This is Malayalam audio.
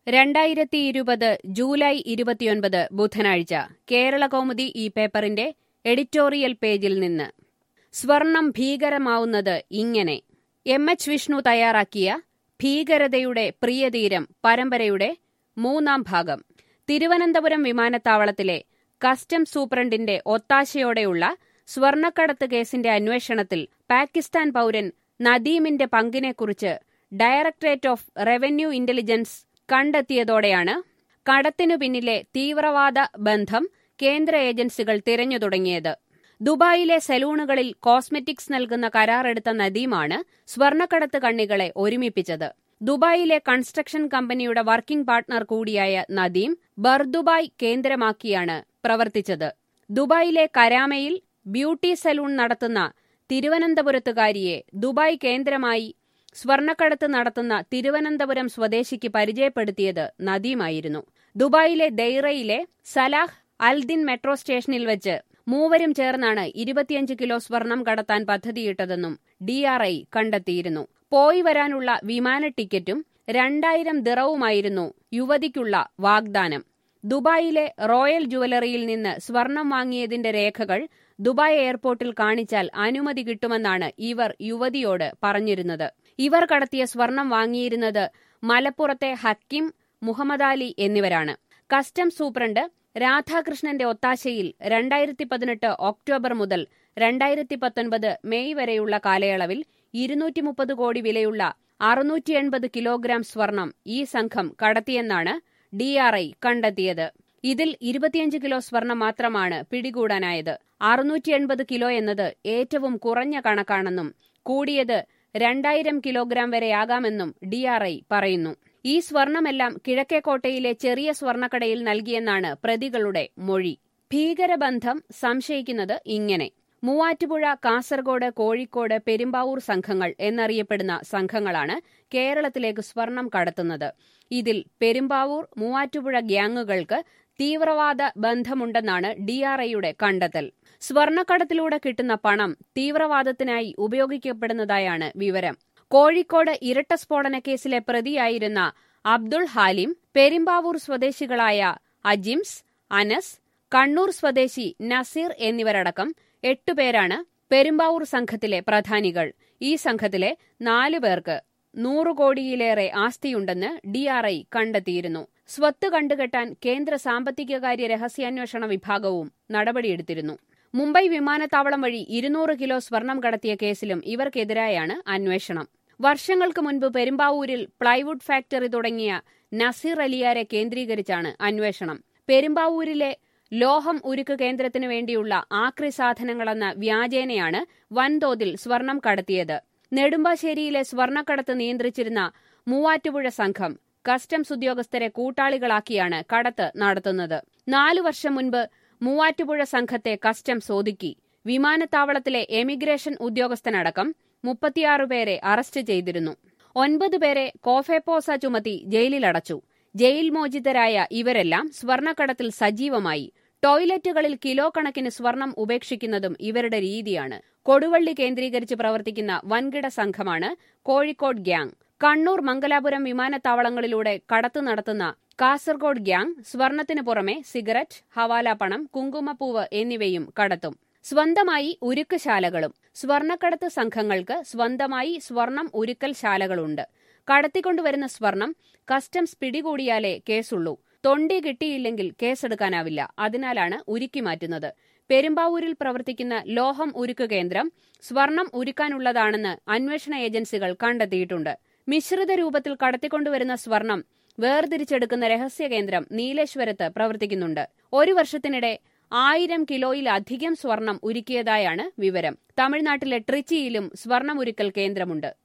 രണ്ടായിരത്തി ഇരുപത് ജൂലൈ ഇരുപത്തിയൊൻപത് ബുധനാഴ്ച കേരളകൗമുദി ഈ പേപ്പറിന്റെ എഡിറ്റോറിയൽ പേജിൽ നിന്ന് സ്വർണം ഭീകരമാവുന്നത് ഇങ്ങനെ എം എച്ച് വിഷ്ണു തയ്യാറാക്കിയ ഭീകരതയുടെ പ്രിയതീരം പരമ്പരയുടെ മൂന്നാം ഭാഗം തിരുവനന്തപുരം വിമാനത്താവളത്തിലെ കസ്റ്റംസ് സൂപ്രണ്ടിന്റെ ഒത്താശയോടെയുള്ള സ്വർണ്ണക്കടത്ത് കേസിന്റെ അന്വേഷണത്തിൽ പാകിസ്ഥാൻ പൌരൻ നദീമിന്റെ പങ്കിനെക്കുറിച്ച് ഡയറക്ടറേറ്റ് ഓഫ് റവന്യൂ ഇന്റലിജൻസ് കണ്ടെത്തിയതോടെയാണ് കടത്തിനു പിന്നിലെ തീവ്രവാദ ബന്ധം കേന്ദ്ര ഏജൻസികൾ തിരഞ്ഞു തുടങ്ങിയത് ദുബായിലെ സലൂണുകളിൽ കോസ്മെറ്റിക്സ് നൽകുന്ന കരാറെടുത്ത നദീമാണ് സ്വർണ്ണക്കടത്ത് കണ്ണികളെ ഒരുമിപ്പിച്ചത് ദുബായിലെ കൺസ്ട്രക്ഷൻ കമ്പനിയുടെ വർക്കിംഗ് പാർട്ണർ കൂടിയായ നദീം ബർദുബായ് കേന്ദ്രമാക്കിയാണ് പ്രവർത്തിച്ചത് ദുബായിലെ കരാമയിൽ ബ്യൂട്ടി സലൂൺ നടത്തുന്ന തിരുവനന്തപുരത്തുകാരിയെ ദുബായ് കേന്ദ്രമായി സ്വർണ്ണക്കടത്ത് നടത്തുന്ന തിരുവനന്തപുരം സ്വദേശിക്ക് പരിചയപ്പെടുത്തിയത് നദീമായിരുന്നു ദുബായിലെ ദൈറയിലെ സലാഹ് അൽദിൻ മെട്രോ സ്റ്റേഷനിൽ വെച്ച് മൂവരും ചേർന്നാണ് ഇരുപത്തിയഞ്ച് കിലോ സ്വർണം കടത്താൻ പദ്ധതിയിട്ടതെന്നും ഡിആർഐ കണ്ടെത്തിയിരുന്നു പോയി വരാനുള്ള വിമാന ടിക്കറ്റും രണ്ടായിരം ദിറവുമായിരുന്നു യുവതിക്കുള്ള വാഗ്ദാനം ദുബായിലെ റോയൽ ജുവലറിയിൽ നിന്ന് സ്വർണം വാങ്ങിയതിന്റെ രേഖകൾ ദുബായ് എയർപോർട്ടിൽ കാണിച്ചാൽ അനുമതി കിട്ടുമെന്നാണ് ഇവർ യുവതിയോട് പറഞ്ഞിരുന്നത് ഇവർ കടത്തിയ സ്വർണം വാങ്ങിയിരുന്നത് മലപ്പുറത്തെ ഹക്കിം മുഹമ്മദ് അലി എന്നിവരാണ് കസ്റ്റംസ് സൂപ്രണ്ട് രാധാകൃഷ്ണന്റെ ഒത്താശയിൽ രണ്ടായിരത്തി പതിനെട്ട് ഒക്ടോബർ മുതൽ രണ്ടായിരത്തി പത്തൊൻപത് മെയ് വരെയുള്ള കാലയളവിൽ ഇരുന്നൂറ്റി മുപ്പത് കോടി വിലയുള്ള അറുന്നൂറ്റി എൺപത് കിലോഗ്രാം സ്വർണം ഈ സംഘം കടത്തിയെന്നാണ് ഡിആർഐ കണ്ടെത്തിയത് ഇതിൽ ഇരുപത്തിയഞ്ച് കിലോ സ്വർണം മാത്രമാണ് പിടികൂടാനായത് അറുന്നൂറ്റി എൺപത് കിലോ എന്നത് ഏറ്റവും കുറഞ്ഞ കണക്കാണെന്നും കൂടിയത് രണ്ടായിരം കിലോഗ്രാം വരെയാകാമെന്നും ഡിആർഐ പറയുന്നു ഈ സ്വർണമെല്ലാം കിഴക്കേക്കോട്ടയിലെ ചെറിയ സ്വർണ്ണക്കടയിൽ നൽകിയെന്നാണ് പ്രതികളുടെ മൊഴി ഭീകരബന്ധം സംശയിക്കുന്നത് ഇങ്ങനെ മൂവാറ്റുപുഴ കാസർഗോഡ് കോഴിക്കോട് പെരുമ്പാവൂർ സംഘങ്ങൾ എന്നറിയപ്പെടുന്ന സംഘങ്ങളാണ് കേരളത്തിലേക്ക് സ്വർണം കടത്തുന്നത് ഇതിൽ പെരുമ്പാവൂർ മൂവാറ്റുപുഴ ഗ്യാങ്ങുകൾക്ക് തീവ്രവാദ ബന്ധമുണ്ടെന്നാണ് ഡിആർഐയുടെ കണ്ടെത്തൽ സ്വർണ്ണക്കടത്തിലൂടെ കിട്ടുന്ന പണം തീവ്രവാദത്തിനായി ഉപയോഗിക്കപ്പെടുന്നതായാണ് വിവരം കോഴിക്കോട് ഇരട്ട സ്ഫോടന കേസിലെ പ്രതിയായിരുന്ന അബ്ദുൾ ഹാലിം പെരുമ്പാവൂർ സ്വദേശികളായ അജിംസ് അനസ് കണ്ണൂർ സ്വദേശി നസീർ എന്നിവരടക്കം എട്ടുപേരാണ് പെരുമ്പാവൂർ സംഘത്തിലെ പ്രധാനികൾ ഈ സംഘത്തിലെ നാലു പേർക്ക് നൂറു കോടിയിലേറെ ആസ്തിയുണ്ടെന്ന് ഡിആർഐ കണ്ടെത്തിയിരുന്നു സ്വത്ത് കണ്ടുകെട്ടാൻ കേന്ദ്ര സാമ്പത്തികകാര്യ രഹസ്യാന്വേഷണ വിഭാഗവും നടപടിയെടുത്തിരുന്നു മുംബൈ വിമാനത്താവളം വഴി ഇരുന്നൂറ് കിലോ സ്വർണം കടത്തിയ കേസിലും ഇവർക്കെതിരായാണ് അന്വേഷണം വർഷങ്ങൾക്ക് മുൻപ് പെരുമ്പാവൂരിൽ പ്ലൈവുഡ് ഫാക്ടറി തുടങ്ങിയ നസീർ അലിയാരെ കേന്ദ്രീകരിച്ചാണ് അന്വേഷണം പെരുമ്പാവൂരിലെ ലോഹം ഉരുക്ക് കേന്ദ്രത്തിനു വേണ്ടിയുള്ള ആക്രി സാധനങ്ങളെന്ന വ്യാജേനയാണ് വൻതോതിൽ സ്വർണം കടത്തിയത് നെടുമ്പാശ്ശേരിയിലെ സ്വർണ്ണക്കടത്ത് നിയന്ത്രിച്ചിരുന്ന മൂവാറ്റുപുഴ സംഘം കസ്റ്റംസ് ഉദ്യോഗസ്ഥരെ കൂട്ടാളികളാക്കിയാണ് കടത്ത് നടത്തുന്നത് നാലു വർഷം മുൻപ് മൂവാറ്റുപുഴ സംഘത്തെ കസ്റ്റംസ് ഒതുക്കി വിമാനത്താവളത്തിലെ എമിഗ്രേഷൻ ഉദ്യോഗസ്ഥനടക്കം മുപ്പത്തിയാറ് പേരെ അറസ്റ്റ് ചെയ്തിരുന്നു ഒൻപത് പേരെ കോഫേപ്പോസ ചുമത്തി ജയിലിലടച്ചു ജയിൽ മോചിതരായ ഇവരെല്ലാം സ്വർണ്ണക്കടത്തിൽ സജീവമായി ടോയ്ലറ്റുകളിൽ കിലോ കണക്കിന് സ്വർണം ഉപേക്ഷിക്കുന്നതും ഇവരുടെ രീതിയാണ് കൊടുവള്ളി കേന്ദ്രീകരിച്ച് പ്രവർത്തിക്കുന്ന വൻകിട സംഘമാണ് കോഴിക്കോട് ഗ്യാങ് കണ്ണൂർ മംഗലാപുരം വിമാനത്താവളങ്ങളിലൂടെ കടത്തു നടത്തുന്ന കാസർഗോഡ് ഗ്യാങ് സ്വർണത്തിനു പുറമെ സിഗരറ്റ് ഹവാല പണം കുങ്കുമപ്പൂവ് എന്നിവയും കടത്തും സ്വന്തമായി ഉരുക്ക് ശാലകളും സ്വർണ്ണക്കടത്ത് സംഘങ്ങൾക്ക് സ്വന്തമായി സ്വർണം ഉരുക്കൽ ശാലകളുണ്ട് കടത്തിക്കൊണ്ടുവരുന്ന സ്വർണം കസ്റ്റംസ് പിടികൂടിയാലേ കേസുള്ളൂ തൊണ്ടി കിട്ടിയില്ലെങ്കിൽ കേസെടുക്കാനാവില്ല അതിനാലാണ് ഉരുക്കി മാറ്റുന്നത് പെരുമ്പാവൂരിൽ പ്രവർത്തിക്കുന്ന ലോഹം ഉരുക്ക് കേന്ദ്രം സ്വർണം ഉരുക്കാനുള്ളതാണെന്ന് അന്വേഷണ ഏജൻസികൾ കണ്ടെത്തിയിട്ടുണ്ട് മിശ്രിത രൂപത്തിൽ കടത്തിക്കൊണ്ടുവരുന്ന സ്വർണം വേർതിരിച്ചെടുക്കുന്ന രഹസ്യ കേന്ദ്രം നീലേശ്വരത്ത് പ്രവർത്തിക്കുന്നുണ്ട് ഒരു വർഷത്തിനിടെ ആയിരം കിലോയിലധികം സ്വർണം ഉരുക്കിയതായാണ് വിവരം തമിഴ്നാട്ടിലെ ട്രിച്ചിയിലും സ്വർണമുരുക്കൽ കേന്ദ്രമുണ്ട്